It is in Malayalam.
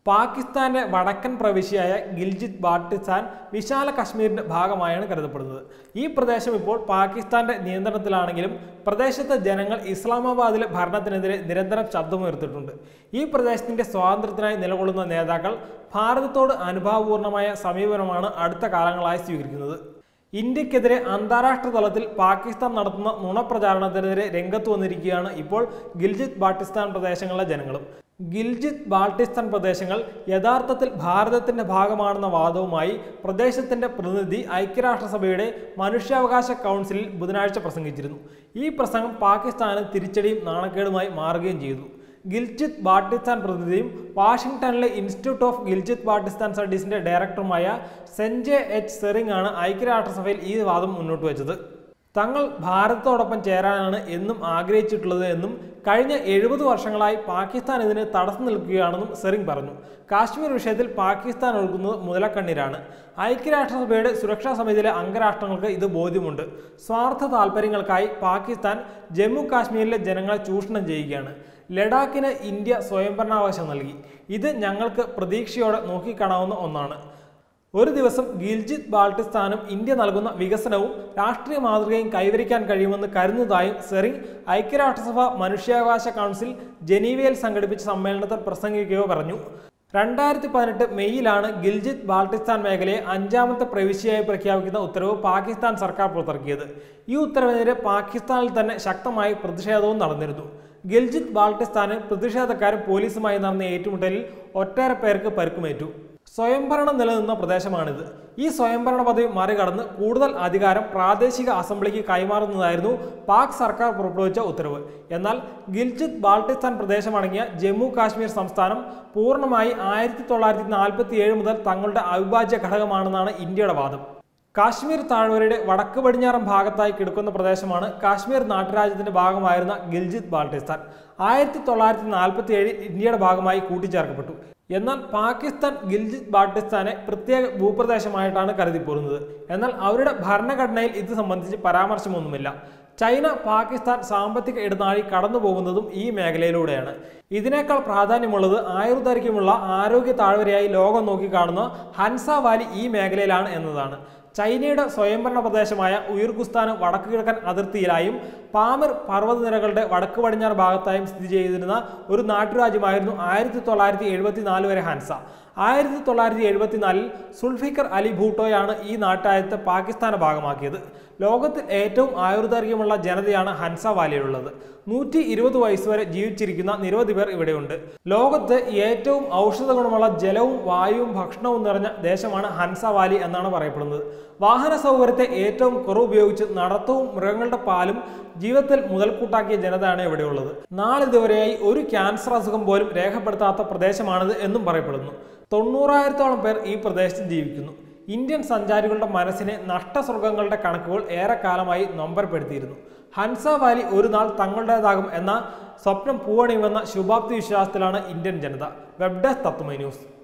പാകിസ്ഥാന്റെ വടക്കൻ പ്രവിശ്യയായ ഗിൽജിത് ബാൾട്ടിസ്ഥാൻ വിശാല കശ്മീരിന്റെ ഭാഗമായാണ് കരുതപ്പെടുന്നത് ഈ പ്രദേശം ഇപ്പോൾ പാകിസ്ഥാന്റെ നിയന്ത്രണത്തിലാണെങ്കിലും പ്രദേശത്തെ ജനങ്ങൾ ഇസ്ലാമാബാദിലെ ഭരണത്തിനെതിരെ നിരന്തരം ശബ്ദമുയർത്തിയിട്ടുണ്ട് ഈ പ്രദേശത്തിന്റെ സ്വാതന്ത്ര്യത്തിനായി നിലകൊള്ളുന്ന നേതാക്കൾ ഭാരതത്തോട് അനുഭാവപൂർണമായ സമീപനമാണ് അടുത്ത കാലങ്ങളായി സ്വീകരിക്കുന്നത് ഇന്ത്യക്കെതിരെ അന്താരാഷ്ട്ര തലത്തിൽ പാകിസ്ഥാൻ നടത്തുന്ന നുണപ്രചാരണത്തിനെതിരെ രംഗത്ത് വന്നിരിക്കുകയാണ് ഇപ്പോൾ ഗിൽജിത് ബാൾട്ടിസ്ഥാൻ പ്രദേശങ്ങളിലെ ജനങ്ങളും ഗിൽജിത് ബാൾട്ടിസ്ഥാൻ പ്രദേശങ്ങൾ യഥാർത്ഥത്തിൽ ഭാരതത്തിന്റെ ഭാഗമാണെന്ന വാദവുമായി പ്രദേശത്തിന്റെ പ്രതിനിധി ഐക്യരാഷ്ട്രസഭയുടെ മനുഷ്യാവകാശ കൗൺസിലിൽ ബുധനാഴ്ച പ്രസംഗിച്ചിരുന്നു ഈ പ്രസംഗം പാകിസ്ഥാന് തിരിച്ചടിയും നാണക്കേടുമായി മാറുകയും ചെയ്തു ഗിൽജിത് ബാൾട്ടിസ്ഥാൻ പ്രതിനിധിയും വാഷിംഗ്ടണിലെ ഇൻസ്റ്റിറ്റ്യൂട്ട് ഓഫ് ഗിൽജിത് ബാൾട്ടിസ്ഥാൻ സ്റ്റഡീസിന്റെ ഡയറക്ടറുമായ സെൻജെ എച്ച് സെറിംഗ് ആണ് ഐക്യരാഷ്ട്രസഭയിൽ ഈ വാദം മുന്നോട്ട് വെച്ചത് തങ്ങൾ ഭാരതത്തോടൊപ്പം ചേരാനാണ് എന്നും ആഗ്രഹിച്ചിട്ടുള്ളത് എന്നും കഴിഞ്ഞ എഴുപത് വർഷങ്ങളായി പാകിസ്ഥാൻ ഇതിന് തടസ്സം നിൽക്കുകയാണെന്നും സെറിംഗ് പറഞ്ഞു കാശ്മീർ വിഷയത്തിൽ പാകിസ്ഥാൻ ഒഴുകുന്നത് മുതലക്കണ്ണീരാണ് ഐക്യരാഷ്ട്രസഭയുടെ സുരക്ഷാ സമിതിയിലെ അംഗരാഷ്ട്രങ്ങൾക്ക് ഇത് ബോധ്യമുണ്ട് സ്വാർത്ഥ താൽപ്പര്യങ്ങൾക്കായി പാകിസ്ഥാൻ ജമ്മു കാശ്മീരിലെ ജനങ്ങളെ ചൂഷണം ചെയ്യുകയാണ് ലഡാക്കിന് ഇന്ത്യ സ്വയംഭരണാവകാശം നൽകി ഇത് ഞങ്ങൾക്ക് പ്രതീക്ഷയോടെ നോക്കിക്കാണാവുന്ന ഒന്നാണ് ഒരു ദിവസം ഗിൽജിത് ബാൾട്ടിസ്ഥാനും ഇന്ത്യ നൽകുന്ന വികസനവും രാഷ്ട്രീയ മാതൃകയും കൈവരിക്കാൻ കഴിയുമെന്ന് കരുതുന്നതായും സെറിംഗ് ഐക്യരാഷ്ട്രസഭ മനുഷ്യാവകാശ കൗൺസിൽ ജനീവയിൽ സംഘടിപ്പിച്ച സമ്മേളനത്തിൽ പ്രസംഗിക്കുകയോ പറഞ്ഞു രണ്ടായിരത്തി പതിനെട്ട് മെയ്യിലാണ് ഗിൽജിത് ബാൾട്ടിസ്ഥാൻ മേഖലയെ അഞ്ചാമത്തെ പ്രവിശ്യയായി പ്രഖ്യാപിക്കുന്ന ഉത്തരവ് പാകിസ്ഥാൻ സർക്കാർ പുറത്തിറക്കിയത് ഈ ഉത്തരവിനെതിരെ പാകിസ്ഥാനിൽ തന്നെ ശക്തമായ പ്രതിഷേധവും നടന്നിരുന്നു ഗിൽജിത് ബാൾട്ടിസ്ഥാനിൽ പ്രതിഷേധക്കാരും പോലീസുമായി നടന്ന ഏറ്റുമുട്ടലിൽ ഒട്ടേറെ പേർക്ക് പരുക്കുമേറ്റു സ്വയംഭരണം നിലനിന്ന പ്രദേശമാണിത് ഈ സ്വയംഭരണ പദവി മറികടന്ന് കൂടുതൽ അധികാരം പ്രാദേശിക അസംബ്ലിക്ക് കൈമാറുന്നതായിരുന്നു പാക് സർക്കാർ പുറപ്പെടുവിച്ച ഉത്തരവ് എന്നാൽ ഗിൽജിത് ബാൾട്ടിസ്ഥാൻ പ്രദേശമടങ്ങിയ ജമ്മു കാശ്മീർ സംസ്ഥാനം പൂർണ്ണമായി ആയിരത്തി തൊള്ളായിരത്തി നാൽപ്പത്തി ഏഴ് മുതൽ തങ്ങളുടെ അവിഭാജ്യ ഘടകമാണെന്നാണ് ഇന്ത്യയുടെ വാദം കാശ്മീർ താഴ്വരയുടെ വടക്ക് പടിഞ്ഞാറൻ ഭാഗത്തായി കിടക്കുന്ന പ്രദേശമാണ് കാശ്മീർ നാട്ടുരാജ്യത്തിന്റെ ഭാഗമായിരുന്ന ഗിൽജിത് ബാൾട്ടിസ്ഥാൻ ആയിരത്തി തൊള്ളായിരത്തി നാൽപ്പത്തി ഏഴിൽ ഇന്ത്യയുടെ ഭാഗമായി കൂട്ടിച്ചേർക്കപ്പെട്ടു എന്നാൽ പാകിസ്ഥാൻ ഗിൽജിത് ബാൾട്ടിസ്ഥാനെ പ്രത്യേക ഭൂപ്രദേശമായിട്ടാണ് കരുതിപ്പോരുന്നത് എന്നാൽ അവരുടെ ഭരണഘടനയിൽ ഇത് സംബന്ധിച്ച് പരാമർശമൊന്നുമില്ല ചൈന പാകിസ്ഥാൻ സാമ്പത്തിക ഇടനാഴി കടന്നു പോകുന്നതും ഈ മേഖലയിലൂടെയാണ് ഇതിനേക്കാൾ പ്രാധാന്യമുള്ളത് ആയുർദൈർഘ്യമുള്ള ആരോഗ്യ താഴ്വരയായി ലോകം നോക്കിക്കാണുന്ന ഹൻസ വാലി ഈ മേഖലയിലാണ് എന്നതാണ് ചൈനയുടെ സ്വയംഭരണ പ്രദേശമായ ഉയർഗുസ്ഥാന് വടക്ക് കിഴക്കൻ അതിർത്തിയിലായും പാമിർ പർവ്വതനിരകളുടെ വടക്ക് പടിഞ്ഞാറ് ഭാഗത്തായും സ്ഥിതി ചെയ്തിരുന്ന ഒരു നാട്ടുരാജ്യമായിരുന്നു ആയിരത്തി തൊള്ളായിരത്തി എഴുപത്തി നാല് വരെ ഹൻസ ആയിരത്തി തൊള്ളായിരത്തി എഴുപത്തിനാലിൽ സുൽഫിക്കർ അലി ഭൂട്ടോയാണ് ഈ നാട്ടായത്തെ പാകിസ്ഥാന്റെ ഭാഗമാക്കിയത് ലോകത്തിൽ ഏറ്റവും ആയുർദൈർഘ്യമുള്ള ജനതയാണ് ഹൻസ വാലിയിലുള്ളത് നൂറ്റി ഇരുപത് വയസ്സുവരെ ജീവിച്ചിരിക്കുന്ന നിരവധി പേർ ഇവിടെയുണ്ട് ലോകത്ത് ഏറ്റവും ഔഷധ ഗുണമുള്ള ജലവും വായുവും ഭക്ഷണവും നിറഞ്ഞ ദേശമാണ് ഹൻസ വാലി എന്നാണ് പറയപ്പെടുന്നത് വാഹന സൗകര്യത്തെ ഏറ്റവും കുറവ് ഉപയോഗിച്ച് നടത്തവും മൃഗങ്ങളുടെ പാലും ജീവിതത്തിൽ മുതൽക്കൂട്ടാക്കിയ ജനതയാണ് ഇവിടെയുള്ളത് നാളിതുവരെയായി ഒരു ക്യാൻസർ അസുഖം പോലും രേഖപ്പെടുത്താത്ത പ്രദേശമാണിത് എന്നും പറയപ്പെടുന്നു തൊണ്ണൂറായിരത്തോളം പേർ ഈ പ്രദേശത്ത് ജീവിക്കുന്നു ഇന്ത്യൻ സഞ്ചാരികളുടെ മനസ്സിനെ നഷ്ടസ്വർഗങ്ങളുടെ കണക്കുകൾ ഏറെക്കാലമായി നൊമ്പരപ്പെടുത്തിയിരുന്നു ഹൻസ വാലി ഒരു നാൾ തങ്ങളുടേതാകും എന്ന സ്വപ്നം പൂവണിയുമെന്ന ശുഭാപ്തി വിശ്വാസത്തിലാണ് ഇന്ത്യൻ ജനത വെബ് ഡെസ്ക് തത്വമൈ ന്യൂസ്